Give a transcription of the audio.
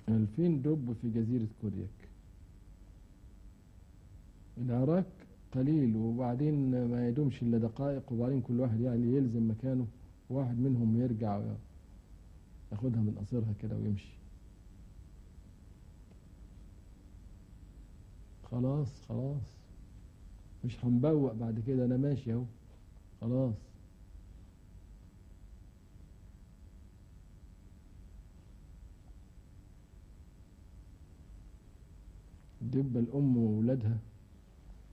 ألفين دب في جزيرة كورياك العراك قليل وبعدين ما يدومش إلا دقائق وبعدين كل واحد يعني يلزم مكانه واحد منهم يرجع ياخدها من قصرها كده ويمشي خلاص خلاص مش هنبوق بعد كده انا ماشي اهو خلاص الدبة الأم وولادها